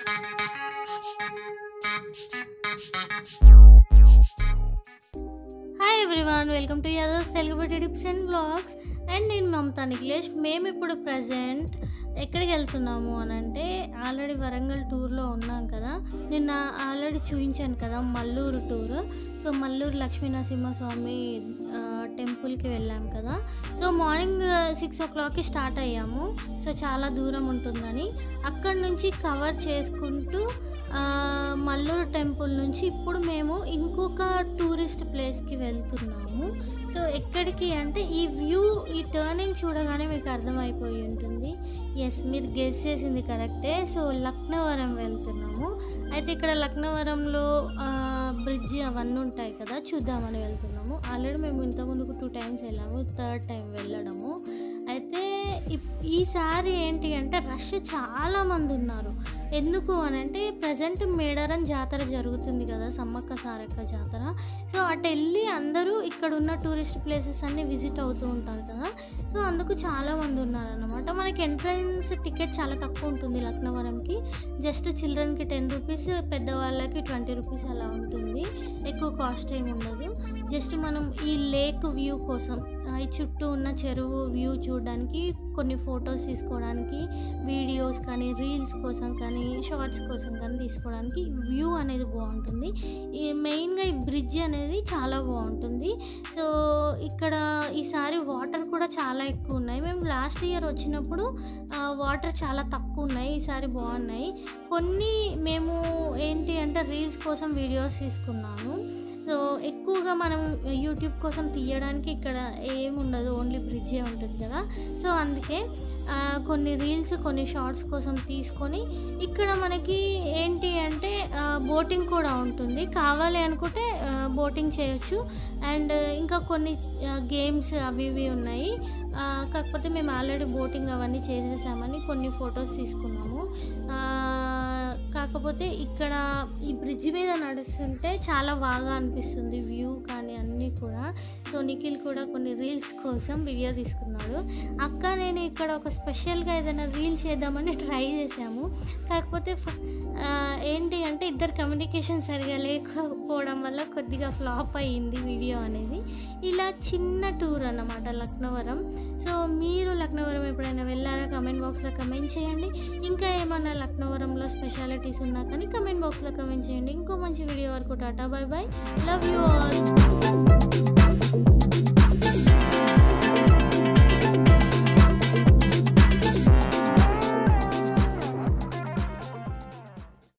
hi everyone welcome to Yadav's Telugu బట్టి tips and blogs and నేను మమతా నిఖిలేష్ మేము ఇప్పుడు ప్రజెంట్ ఎక్కడికి వెళ్తున్నాము అని అంటే ఆల్రెడీ వరంగల్ టూర్లో ఉన్నాం కదా నిన్న ఆల్రెడీ చూపించాను కదా మల్లూరు టూర్ సో మల్లూరు లక్ష్మీనరసింహస్వామి ఆ, టెంపుల్కి వెళ్ళాం కదా సో మార్నింగ్ సిక్స్ ఓ క్లాక్కి స్టార్ట్ అయ్యాము సో చాలా దూరం ఉంటుందని అక్కడి నుంచి కవర్ చేసుకుంటూ ఆ, మల్లూరు టెంపుల్ నుంచి ఇప్పుడు మేము ఇంకొక టూరిస్ట్ ప్లేస్కి వెళ్తున్నాము సో ఎక్కడికి అంటే ఈ వ్యూ ఈ టర్నింగ్ చూడగానే మీకు అర్థమైపోయి ఉంటుంది ఎస్ మీరు గెస్ చేసింది కరెక్టే సో లక్నవరం వెళ్తున్నాము అయితే ఇక్కడ లక్నవరంలో బ్రిడ్జ్ అవన్నీ ఉంటాయి కదా చూద్దామని వెళ్తున్నాము ఆల్రెడీ మేము ఇంతకుముందుకు టూ టైమ్స్ వెళ్ళాము థర్డ్ టైం వెళ్ళడము అయితే ఇప్- ఈసారి ఏంటి అంటే రష్ చాలా మంది ఉన్నారు ఎందుకు అని అంటే ప్రజెంట్ మేడారం జాతర జరుగుతుంది కదా సమ్మక్క సారక్క జాతర సో అటు వెళ్ళి అందరూ ఇక్కడ ఉన్న టూరిస్ట్ ప్లేసెస్ అన్నీ విజిట్ అవుతూ ఉంటారు కదా సో అందుకు చాలా మంది ఉన్నారన్నమాట మనకి ఎంట్రన్స్ టికెట్ చాలా తక్కువ ఉంటుంది లక్నవరంకి జస్ట్ చిల్డ్రన్కి టెన్ రూపీస్ పెద్దవాళ్ళకి ట్వంటీ రూపీస్ అలా ఉంటుంది ఎక్కువ కాస్ట్ ఏమి ఉండదు జస్ట్ మనం ఈ లేక్ వ్యూ కోసం ఆ, ఈ చుట్టూ ఉన్న చెరువు వ్యూ చూడడానికి కొన్ని ఫొటోస్ తీసుకోవడానికి వీడియోస్ కానీ రీల్స్ కోసం కానీ షార్ట్స్ కోసం కానీ తీసుకోవడానికి వ్యూ అనేది బాగుంటుంది ఈ మెయిన్గా ఈ బ్రిడ్జ్ అనేది చాలా బాగుంటుంది సో ఇక్కడ ఈసారి వాటర్ కూడా చాలా ఎక్కువ ఉన్నాయి మేము లాస్ట్ ఇయర్ వచ్చినప్పుడు వాటర్ చాలా తక్కువ ఉన్నాయి ఈసారి బాగున్నాయి కొన్ని మేము ఏంటి అంటే రీల్స్ కోసం వీడియోస్ తీసుకున్నాము సో ఎక్కువగా మనం యూట్యూబ్ కోసం తీయడానికి ఇక్కడ ఏముండదు ఓన్లీ బ్రిడ్జే ఉంటుంది కదా సో అందుకే ఆ, కొన్ని రీల్స్ కొన్ని షార్ట్స్ కోసం తీసుకొని ఇక్కడ మనకి ఏంటి అంటే బోటింగ్ కూడా ఉంటుంది కావాలి అనుకుంటే బోటింగ్ చేయొచ్చు అండ్ ఇంకా కొన్ని గేమ్స్ అవి ఇవి ఉన్నాయి ఆ, కాకపోతే మేము ఆల్రెడీ బోటింగ్ అవన్నీ చేసేసామని కొన్ని ఫొటోస్ తీసుకున్నాము ఆ, కాకపోతే ఇక్కడ ఈ బ్రిడ్జ్ మీద నడుస్తుంటే చాలా బాగా అనిపిస్తుంది వ్యూ కానీ అన్నీ కూడా సో నిఖిల్ కూడా కొన్ని రీల్స్ కోసం వీడియో తీసుకున్నాడు అక్క నేను ఇక్కడ ఒక స్పెషల్గా ఏదైనా రీల్ చేద్దామని ట్రై చేసాము కాకపోతే ఫ- ఆ, ఏంటి అంటే ఇద్దరు కమ్యూనికేషన్ సరిగా లేకపోవడం వల్ల కొద్దిగా ఫ్లాప్ అయ్యింది వీడియో అనేది ఇలా చిన్న టూర్ అన్నమాట లక్నవరం సో మీరు లక్నవరం ఎప్పుడైనా వెళ్ళారా కమెంట్ బాక్స్లో కమెంట్ చేయండి ఇంకా ఏమన్నా లక్నవరంలో స్పెషాలిటీస్ ఉన్నా కానీ కమెంట్ బాక్స్లో కమెంట్ చేయండి ఇంకో మంచి వీడియో వరకు tata bye bye love you all